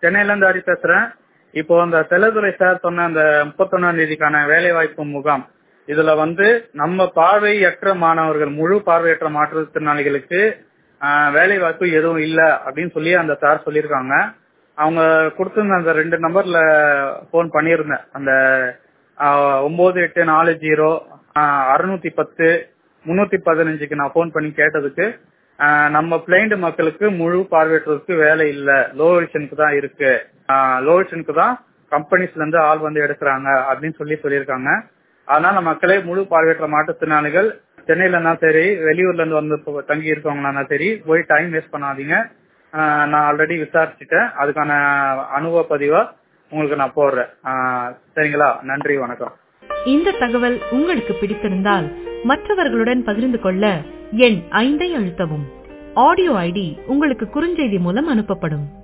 சென்னையில இருந்து ஹரி பேசுறேன் இப்போ அந்த செல்லதுரை சார் சொன்ன அந்த முப்பத்தொன்னாம் தேதிக்கான வேலை வாய்ப்பு முகாம் இதுல வந்து நம்ம பார்வையற்ற மாணவர்கள் முழு பார்வையற்ற மாற்றுத்திறனாளிகளுக்கு ஆஹ், வேலை வாய்ப்பு எதுவும் இல்ல அப்படின்னு சொல்லி அந்த சார் சொல்லியிருக்காங்க அவங்க கொடுத்திருந்த அந்த ரெண்டு நம்பர்ல போன் பண்ணியிருந்தேன் அந்த ஆஹ், ஒன்பது எட்டு நாலு ஜீரோ அறுநூத்தி பத்து முன்னூத்தி பதினஞ்சுக்கு நான் போன் பண்ணி கேட்டதுக்கு ஆஹ், நம்ம பிளைண்ட் மக்களுக்கு முழு பார்வையற்றதுக்கு வேலை இல்ல லோ விஷனுக்கு தான் இருக்கு லோ விஷனுக்கு தான் கம்பெனிஸ்ல இருந்து ஆள் வந்து எடுக்கிறாங்க அப்படின்னு சொல்லி சொல்லியிருக்காங்க அதனால மக்களே முழு பார்வையற்ற மாற்றுத்திறனாளிகள் சென்னையில இருந்தா சரி வெளியூர்ல இருந்து வந்து இப்போ தங்கி இருக்கவங்களா சரி போய் டைம் வேஸ்ட் பண்ணாதீங்க ஆஹ், நான் ஆல்ரெடி விசாரிச்சுட்டேன் அதுக்கான அனுபவ பதிவா உங்களுக்கு நான் போடுறேன் ஆஹ், சரிங்களா நன்றி வணக்கம் இந்த தகவல் உங்களுக்கு பிடித்திருந்தால் மற்றவர்களுடன் பகிர்ந்து கொள்ள எண் ஐந்தை அழுத்தவும் ஆடியோ ஐடி உங்களுக்கு குறுஞ்செய்தி மூலம் அனுப்பப்படும்